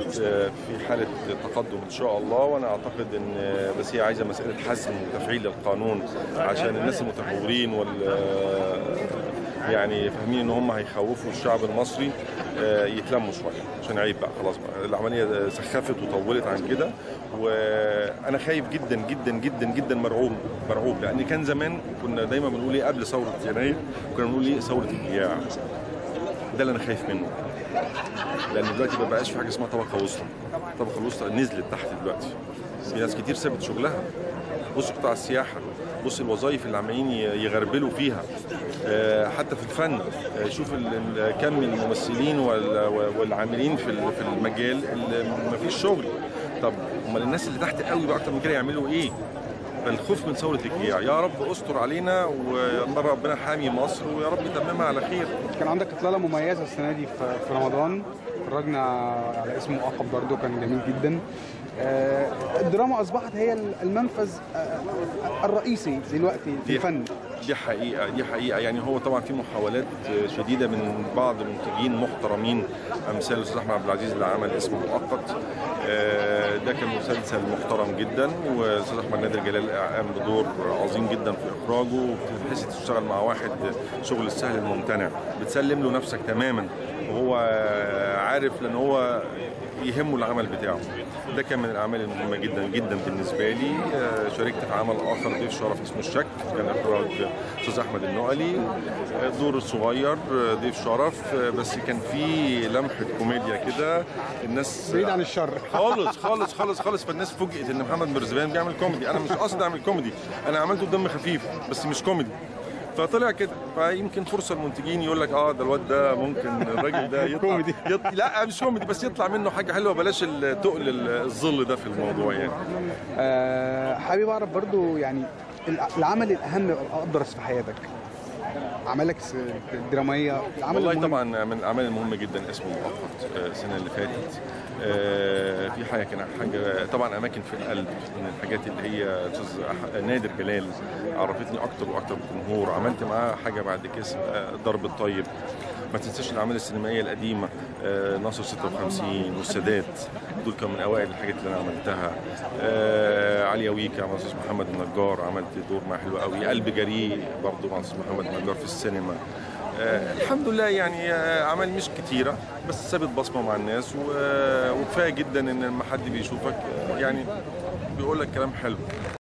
في حاله تقدم ان شاء الله وانا اعتقد ان بس هي عايزه مساله حسم وتفعيل للقانون عشان الناس المتهورين وال يعني فاهمين ان هم هيخوفوا الشعب المصري آه، يتلموا شويه عشان عيب بقى خلاص بقى العمليه سخفت وطولت عن كده وانا خايف جدا جدا جدا جدا مرعوب مرعوب لان كان زمان كنا دايما بنقول ايه قبل ثوره يناير كنا بنقول ايه ثوره الجياع ده اللي انا خايف منه لان دلوقتي ما بقاش في حاجه اسمها طبقه وسطى الطبقه الوسطى نزلت تحت دلوقتي في ناس كتير سابت شغلها بص قطاع السياحه بص الوظائف اللي عمالين يغربلوا فيها آه، حتى في الفن آه، شوف ال- ال- كم الممثلين وال- والعاملين في ال- في المجال اللي ما فيش شغل طب امال الناس اللي تحت قوي بقى اكتر من كده يعملوا ايه فالخوف من ثوره الجياع يا رب استر علينا ويا ربنا حامي مصر ويا رب يتممها على خير كان عندك اطلاله مميزه السنه دي في في رمضان اتفرجنا على اسم مؤقب برضه كان جميل جدا آه، الدراما اصبحت هي المنفذ آه، الرئيسي دلوقتي في دي- الفن دي حقيقة دي حقيقة يعني هو طبعا في محاولات شديدة من بعض المنتجين محترمين أمثال الأستاذ أحمد عبد العزيز اللي عمل اسمه مؤقت آه، ده كان مسلسل محترم جدا والأستاذ أحمد نادر جلال قام بدور عظيم جدا في إخراجه وبتحس تشتغل مع واحد شغل السهل الممتنع بتسلم له نفسك تماما وهو عارف لأن هو يهمه العمل بتاعه ده كان من الاعمال المهمه جدا جدا بالنسبه لي آه، شاركت في عمل اخر ضيف شرف اسمه الشك كان اخراج استاذ احمد النقلي آه، دور صغير آه، ضيف شرف آه، بس كان في لمحه كوميديا كده الناس بعيد عن الشر خالص خالص خالص خالص فالناس فوجئت ان محمد مرزبان بيعمل كوميدي انا مش قصدي اعمل كوميدي انا عملته بدم خفيف بس مش كوميدي فطلع كده فيمكن فرصه المنتجين يقول لك اه ده الواد ده ممكن الراجل ده يطلع كوميدي. يط... لا مش كوميدي بس يطلع منه حاجه حلوه بلاش التقل الظل ده في الموضوع يعني آه، حابب اعرف برضه يعني الع- العمل الاهم ابرز في حياتك اعمالك الس- الدراميه العمل والله المهم. طبعا من الاعمال المهمه جدا اسمه مؤقت آه، السنه اللي فاتت آه، في حاجه كان حاجه طبعا اماكن في القلب من الحاجات اللي هي الاستاذ أح- نادر جلال عرفتني اكتر واكتر بالجمهور عملت معاه حاجه بعد كده اسمها ضرب الطيب ما تنساش الاعمال السينمائيه القديمه آه، ناصر 56 والسادات دول كانوا من اوائل الحاجات اللي انا عملتها آه، عليا ويكا مع الاستاذ محمد النجار عملت دور معاه حلو قوي قلب جريء برضه مع الاستاذ محمد النجار في السينما آه، الحمد لله يعني آه، اعمال مش كتيره بس سابت بصمه مع الناس و- وكفايه جدا ان لما حد بيشوفك آه، يعني بيقول لك كلام حلو